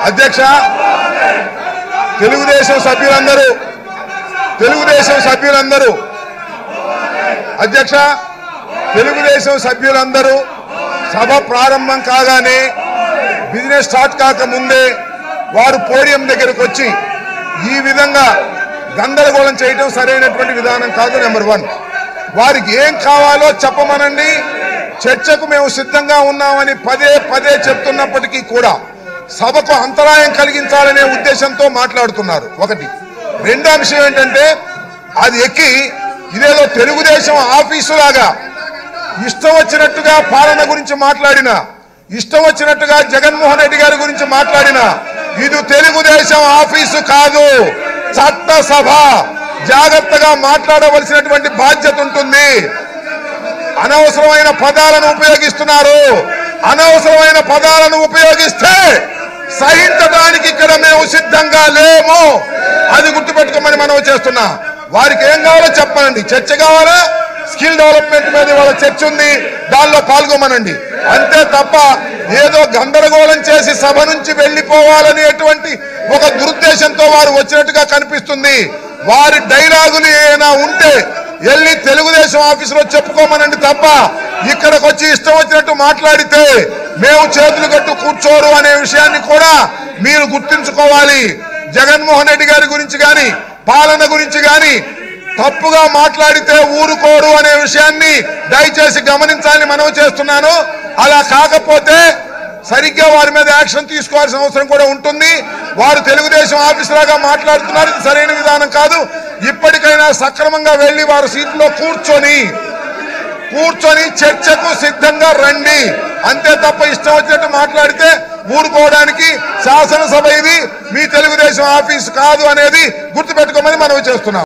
అధ్యక్ష తెలుగుదేశం సభ్యులందరూ తెలుగుదేశం సభ్యులందరూ అధ్యక్ష తెలుగుదేశం సభ్యులందరూ సభ ప్రారంభం కాగానే బిజినెస్ స్టార్ట్ కాక ముందే వారు పోడియం దగ్గరకు వచ్చి ఈ విధంగా గందరగోళం చేయడం సరైనటువంటి విధానం కాదు నెంబర్ వన్ వారికి ఏం కావాలో చెప్పమనండి చర్చకు మేము సిద్ధంగా ఉన్నామని పదే పదే చెప్తున్నప్పటికీ కూడా సభకు అంతరాయం కలిగించాలనే ఉద్దేశంతో మాట్లాడుతున్నారు ఒకటి రెండో అంశం ఏంటంటే అది ఎక్కి ఇదేదో తెలుగుదేశం ఆఫీసు లాగా ఇష్టం వచ్చినట్టుగా పాలన గురించి మాట్లాడిన ఇష్టం వచ్చినట్టుగా జగన్మోహన్ రెడ్డి గారి గురించి మాట్లాడిన ఇది తెలుగుదేశం ఆఫీసు కాదు చట్టసభ జాగ్రత్తగా మాట్లాడవలసినటువంటి బాధ్యత ఉంటుంది అనవసరమైన పదాలను ఉపయోగిస్తున్నారు అనవసరమైన పదాలను ఉపయోగిస్తే సహించడానికి ఇక్కడ మేము సిద్ధంగా లేము అది గుర్తుపెట్టుకోమని మనం చేస్తున్నా వారికి ఏం కావాలో చెప్పనండి చర్చ కావాలా స్కిల్ డెవలప్మెంట్ మీద వాళ్ళ చర్చ ఉంది దానిలో పాల్గొమనండి అంతే తప్ప ఏదో గందరగోళం చేసి సభ నుంచి వెళ్లిపోవాలనేటువంటి ఒక దురుద్దేశంతో వారు వచ్చినట్టుగా కనిపిస్తుంది వారి డైలాగులు ఏమైనా ఉంటే వెళ్ళి తెలుగుదేశం ఆఫీసులో చెప్పుకోమనండి తప్ప ఇక్కడికి వచ్చి ఇష్టం వచ్చినట్టు మాట్లాడితే మేము చేతులు కట్టు కూర్చోరు అనే విషయాన్ని కూడా మీరు గుర్తుంచుకోవాలి జగన్మోహన్ రెడ్డి గారి గురించి గాని పాలన గురించి గాని తప్పుగా మాట్లాడితే ఊరుకోరు అనే విషయాన్ని దయచేసి గమనించాలని మనం చేస్తున్నాను అలా కాకపోతే సరిగ్గా వారి మీద యాక్షన్ తీసుకోవాల్సిన అవసరం కూడా ఉంటుంది వారు తెలుగుదేశం ఆఫీసులాగా మాట్లాడుతున్నారు ఇది సరైన విధానం కాదు ఇప్పటికైనా సక్రమంగా వెళ్లి వారి సీట్లో కూర్చొని కూర్చొని చర్చకు సిద్ధంగా రండి అంతే తప్ప ఇష్టం వచ్చినట్టు మాట్లాడితే ఊరుకోవడానికి శాసనసభ ఇది మీ తెలుగుదేశం ఆఫీస్ కాదు అనేది గుర్తుపెట్టుకోమని మనం చేస్తున్నాం